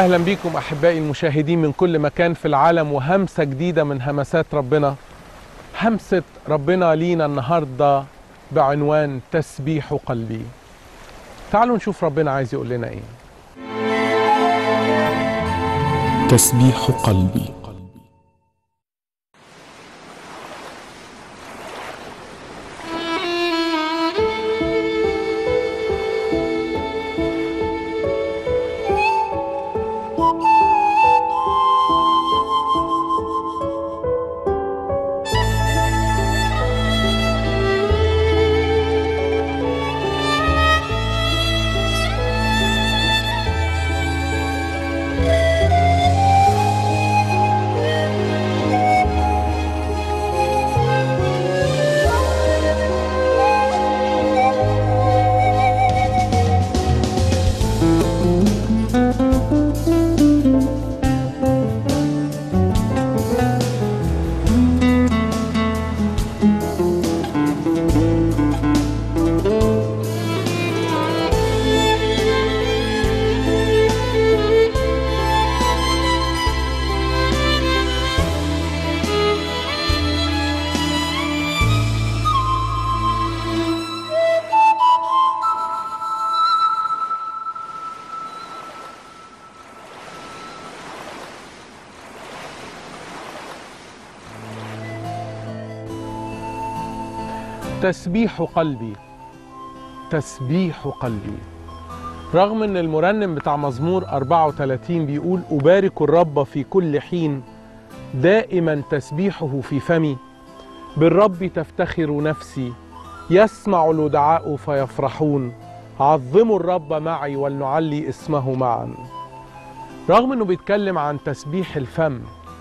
اهلا بيكم احبائي المشاهدين من كل مكان في العالم وهمسه جديده من همسات ربنا همسه ربنا لينا النهارده بعنوان تسبيح قلبي تعالوا نشوف ربنا عايز يقول لنا ايه تسبيح قلبي تسبيح قلبي تسبيح قلبي رغم ان المرنم بتاع مزمور 34 بيقول أبارك الرب في كل حين دائما تسبيحه في فمي بالرب تفتخر نفسي يسمع الودعاء فيفرحون عظموا الرب معي ولنعلي اسمه معا رغم انه بيتكلم عن تسبيح الفم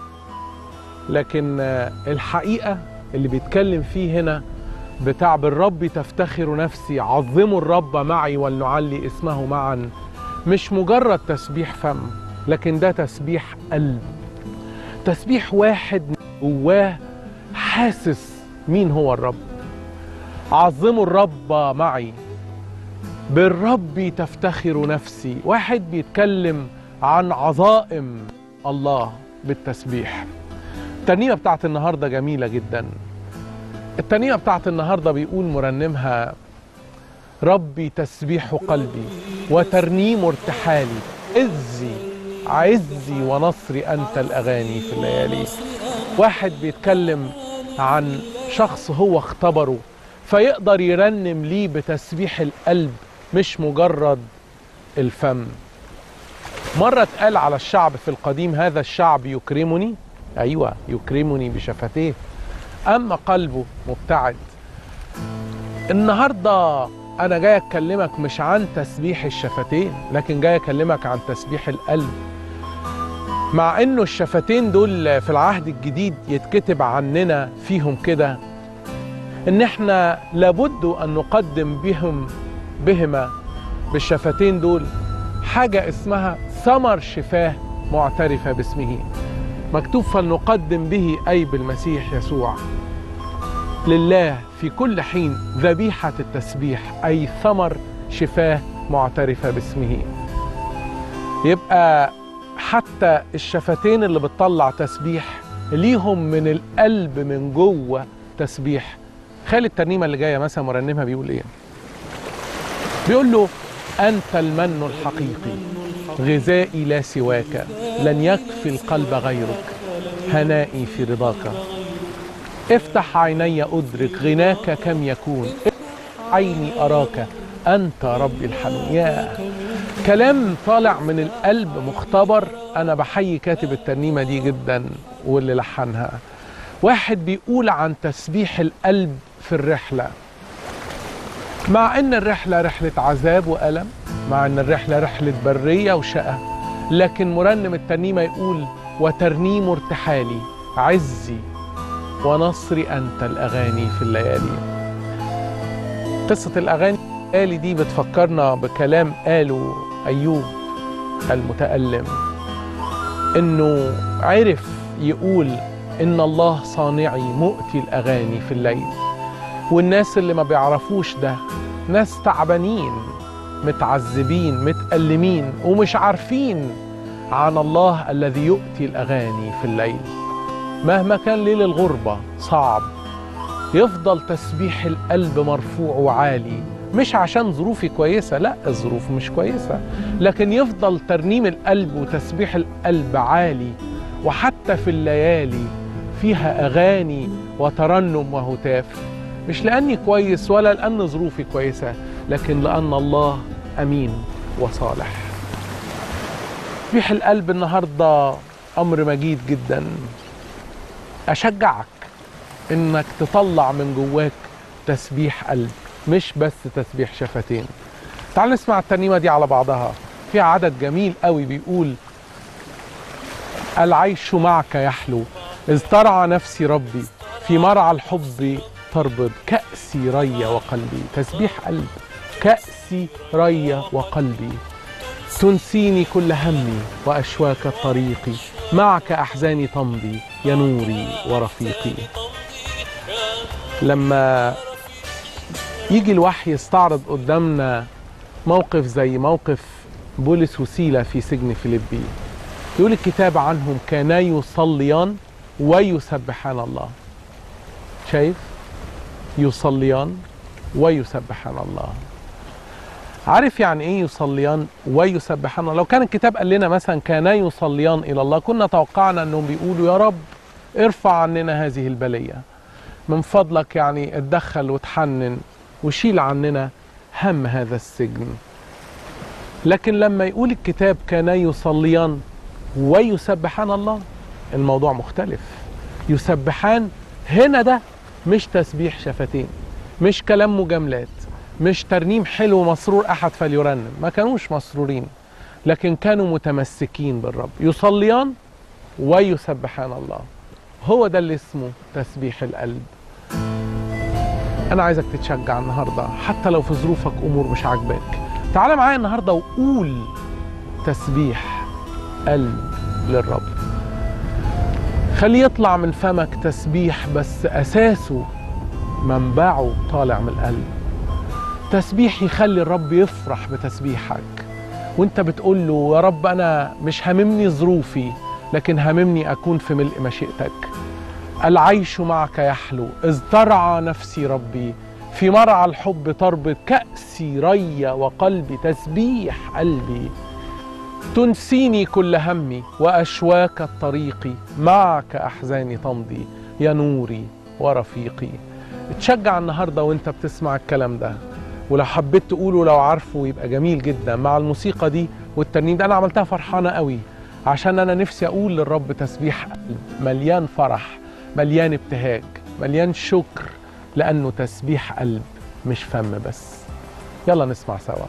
لكن الحقيقة اللي بيتكلم فيه هنا بتاع بالرب تفتخر نفسي عظموا الرب معي ولنعلي اسمه معا مش مجرد تسبيح فم لكن ده تسبيح قلب تسبيح واحد جواه حاسس مين هو الرب عظموا الرب معي بالرب تفتخر نفسي واحد بيتكلم عن عظائم الله بالتسبيح الترنيمه بتاعت النهارده جميله جدا الترنيمه بتاعت النهارده بيقول مرنمها ربي تسبيح قلبي وترنيم ارتحالي عزي عزي ونصري انت الاغاني في الليالي واحد بيتكلم عن شخص هو اختبره فيقدر يرنم ليه بتسبيح القلب مش مجرد الفم مرة اتقال على الشعب في القديم هذا الشعب يكرمني أيوة يكرمني بشفتيه أما قلبه مبتعد النهاردة أنا جاي أكلمك مش عن تسبيح الشفتين لكن جاي أكلمك عن تسبيح القلب مع إنه الشفتين دول في العهد الجديد يتكتب عننا فيهم كده إن إحنا لابد أن نقدم بهم بهما بالشفتين دول حاجة اسمها ثمر شفاه معترفة باسمه مكتوب فلنقدم به أي بالمسيح يسوع لله في كل حين ذبيحة التسبيح أي ثمر شفاه معترفة باسمه يبقى حتى الشفتين اللي بتطلع تسبيح ليهم من القلب من جوه تسبيح خالد الترنيمة اللي جاية مثلا مرنمها بيقول ايه بيقول له أنت المن الحقيقي غذائي لا سواك لن يكفي القلب غيرك هنائي في رضاك افتح عيني أدرك غناك كم يكون عيني أراك أنت ربي الحنون يا كلام طالع من القلب مختبر أنا بحيي كاتب الترنيمة دي جدا واللي لحنها واحد بيقول عن تسبيح القلب في الرحلة مع ان الرحله رحله عذاب والم مع ان الرحله رحله بريه وشقى لكن مرنم الترنيمه يقول وترنيم ارتحالي عزي ونصري انت الاغاني في الليالي قصه الاغاني الليالي دي بتفكرنا بكلام قاله ايوب المتالم انه عرف يقول ان الله صانعي مؤتي الاغاني في الليل والناس اللي ما بيعرفوش ده ناس تعبانين متعذبين متألمين ومش عارفين عن الله الذي يؤتي الأغاني في الليل مهما كان ليل الغربة صعب يفضل تسبيح القلب مرفوع وعالي مش عشان ظروفي كويسة لا الظروف مش كويسة لكن يفضل ترنيم القلب وتسبيح القلب عالي وحتى في الليالي فيها أغاني وترنم وهتاف مش لأني كويس ولا لأن ظروفي كويسة لكن لأن الله أمين وصالح تسبيح القلب النهاردة أمر مجيد جدا أشجعك إنك تطلع من جواك تسبيح قلب مش بس تسبيح شفتين تعال نسمع الترنيمة دي على بعضها في عدد جميل قوي بيقول العيش معك يحلو إذ ترعى نفسي ربي في مرعى الحب تربض كأسي ري وقلبي تسبيح قلب كأسي ري وقلبي تنسيني كل همي وأشواك الطريق معك أحزاني تمضي يا نوري ورفيقي لما يجي الوحي يستعرض قدامنا موقف زي موقف بولس وسيلة في سجن فيليبي يقول الكتاب عنهم كانا يصليان ويسبحان الله شايف يصليان ويسبحان الله عارف يعني ايه يصليان ويسبحان الله لو كان الكتاب قال لنا مثلا كانا يصليان الى الله كنا توقعنا انهم بيقولوا يا رب ارفع عننا هذه البليه من فضلك يعني اتدخل وتحنن وشيل عننا هم هذا السجن لكن لما يقول الكتاب كانا يصليان ويسبحان الله الموضوع مختلف يسبحان هنا ده مش تسبيح شفتين مش كلام مجاملات مش ترنيم حلو مسرور احد فليرنم ما كانوش مسرورين لكن كانوا متمسكين بالرب يصليان ويسبحان الله هو ده اللي اسمه تسبيح القلب انا عايزك تتشجع النهارده حتى لو في ظروفك امور مش عاجباك تعال معايا النهارده وقول تسبيح قلب للرب خليه يطلع من فمك تسبيح بس اساسه منبعه طالع من القلب تسبيح يخلي الرب يفرح بتسبيحك وانت بتقول له يا رب انا مش هاممني ظروفي لكن هاممني اكون في ملء مشيئتك العيش معك يحلو اذ ترعى نفسي ربي في مرعى الحب تربط كأسي ري وقلبي تسبيح قلبي تنسيني كل همي وأشواك الطريق معك أحزاني تمضي يا نوري ورفيقي اتشجع النهاردة وانت بتسمع الكلام ده ولو حبيت تقوله لو عارفه يبقى جميل جدا مع الموسيقى دي والترنيم ده انا عملتها فرحانة قوي عشان انا نفسي اقول للرب تسبيح قلب مليان فرح مليان ابتهاج مليان شكر لانه تسبيح قلب مش فم بس يلا نسمع سوا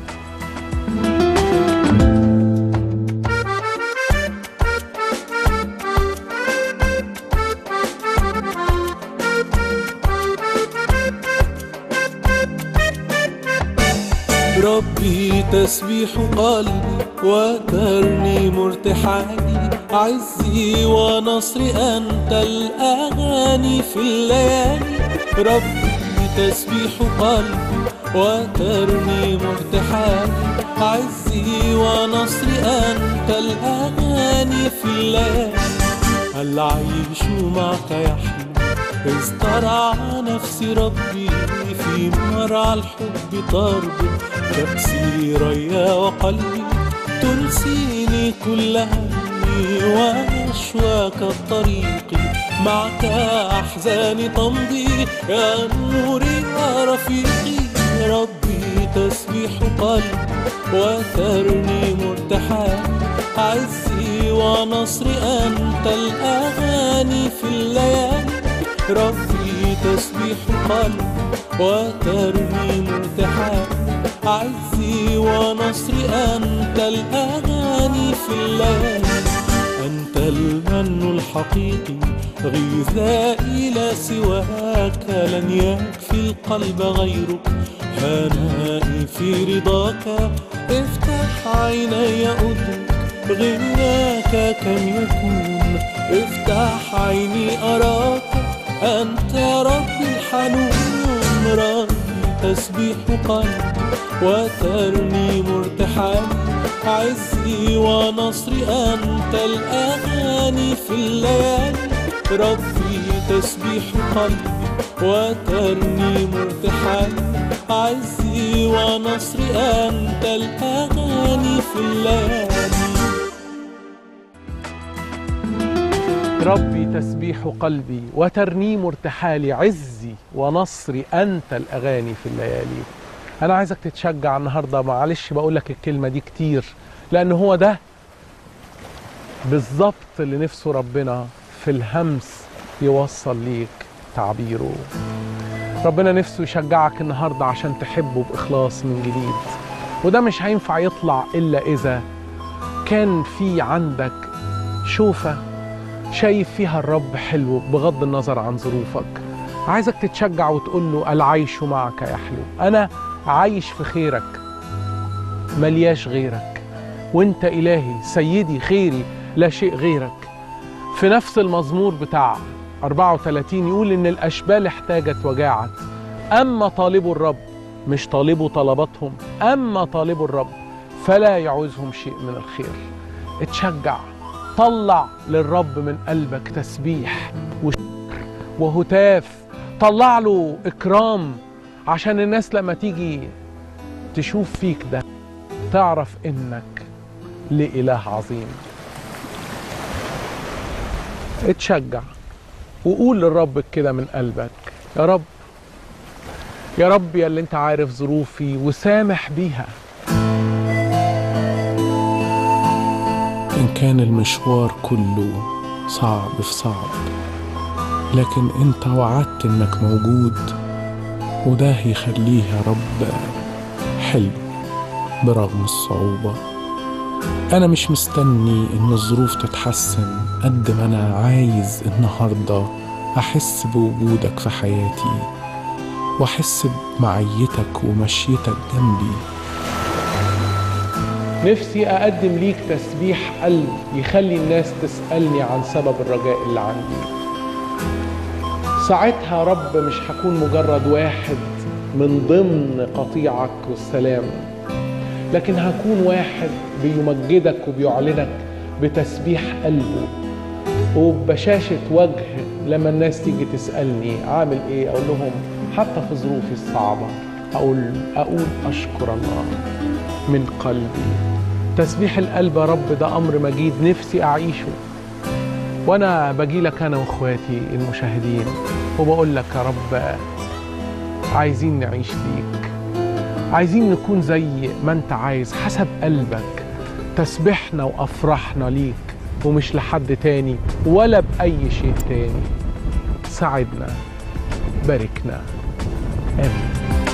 ربي تسبيح قلبي وترنيم ارتحالي عزي ونصري أنت الأغاني في الليالي ربي تسبيح قلبي وترنيم ارتحالي عزي ونصري أنت الأغاني في الليالي العيش معك يحلو إذ ترعى نفسي ربي في مرعى الحب تربط كبسي ريا وقلبي تنسيني كل همي وأشواك الطريق معك أحزاني تمضي يا نوري يا رفيقي ربي تسبيح قلبي وترنيم ارتحال عزي ونصري أنت الأغاني في الليالي ربي تسبيح قلبي وترنيم ارتحال عزي ونصري أنت الأغاني في الليالي أنت المن الحقيقي غذائي لا سواك لن يكفي القلب غيرك هنائي في رضاك افتح عيني أدرك غناك كم يكون افتح عيني أراك أنت ربي الحنون ربي تسبيح قلبي وترنيم ارتحال عزي ونصري أنت الأغاني في الليالي ربي تسبيح قلبي وترنيم ارتحالي عزي ونصري أنت الأغاني في الليالي ربي تسبيح قلبي وترنيم ارتحالي عزي ونصري أنت الأغاني في الليالي أنا عايزك تتشجع النهاردة معلش بقول لك الكلمة دي كتير لأن هو ده بالظبط اللي نفسه ربنا في الهمس يوصل ليك تعبيره ربنا نفسه يشجعك النهاردة عشان تحبه بإخلاص من جديد وده مش هينفع يطلع إلا إذا كان في عندك شوفة شايف فيها الرب حلو بغض النظر عن ظروفك عايزك تتشجع وتقول له العيش معك يحلو أنا عايش في خيرك ملياش غيرك وانت إلهي سيدي خيري لا شيء غيرك في نفس المزمور بتاع 34 يقول إن الأشبال احتاجت وجاعت أما طالب الرب مش طالبوا طلباتهم أما طالب الرب فلا يعوزهم شيء من الخير اتشجع طلع للرب من قلبك تسبيح وشكر وهتاف طلع له إكرام عشان الناس لما تيجي تشوف فيك ده تعرف إنك لإله عظيم اتشجع وقول للرب كده من قلبك يا رب يا رب يا اللي انت عارف ظروفي وسامح بيها إن كان المشوار كله صعب في صعب لكن أنت وعدت إنك موجود وده هيخليه يا رب حلو برغم الصعوبة أنا مش مستني إن الظروف تتحسن قد ما أنا عايز النهاردة أحس بوجودك في حياتي وأحس بمعيتك ومشيتك جنبي نفسي أقدم ليك تسبيح قلب يخلي الناس تسألني عن سبب الرجاء اللي عندي ساعتها يا رب مش هكون مجرد واحد من ضمن قطيعك والسلام لكن هكون واحد بيمجدك وبيعلنك بتسبيح قلبه وببشاشة وجه لما الناس تيجي تسألني عامل ايه اقول لهم حتى في ظروفي الصعبة اقول اقول اشكر الله من قلبي تسبيح القلب يا رب ده امر مجيد نفسي اعيشه وانا باجي لك انا واخواتي المشاهدين وبقول لك يا رب عايزين نعيش ليك عايزين نكون زي ما انت عايز حسب قلبك تسبحنا وافرحنا ليك ومش لحد تاني ولا باي شيء تاني ساعدنا باركنا امين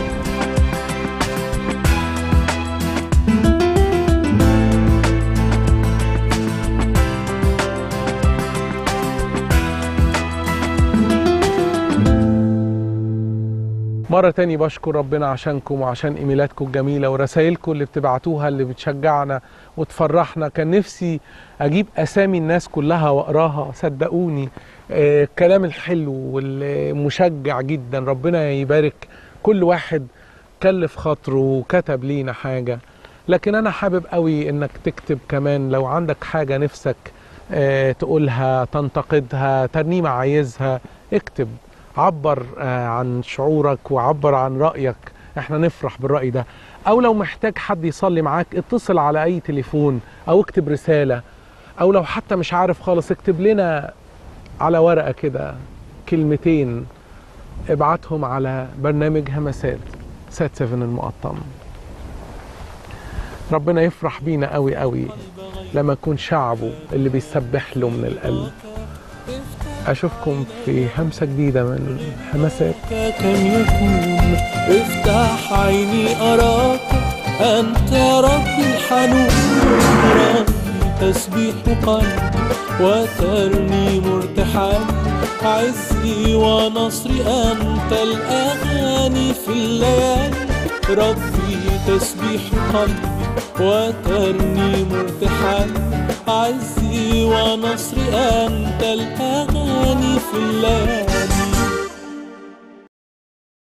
مرة تاني بشكر ربنا عشانكم وعشان ايميلاتكم الجميلة ورسائلكم اللي بتبعتوها اللي بتشجعنا وتفرحنا كان نفسي اجيب اسامي الناس كلها واقراها صدقوني آه، الكلام الحلو والمشجع جدا ربنا يبارك كل واحد كلف خاطره وكتب لينا حاجة لكن انا حابب قوي انك تكتب كمان لو عندك حاجة نفسك آه، تقولها تنتقدها ترنيمة عايزها اكتب عبر آه، عن شعورك وعبر عن رأيك احنا نفرح بالرأي ده او لو محتاج حد يصلي معاك اتصل على اي تليفون او اكتب رسالة او لو حتى مش عارف خالص اكتب لنا على ورقة كده كلمتين ابعتهم على برنامج همسات سات 7 المقطم ربنا يفرح بينا قوي قوي لما يكون شعبه اللي بيسبح له من القلب اشوفكم في همسة جديدة من همسات كم يكون افتح عيني أراك أنت ربي الحنون ربي تسبيح قلبي وترنيم ارتحالي عزي ونصري أنت الأغاني في الليالي ربي تسبيح قلبي وترنيم ارتحالي عزي ونصري أنت الأغاني في الليالي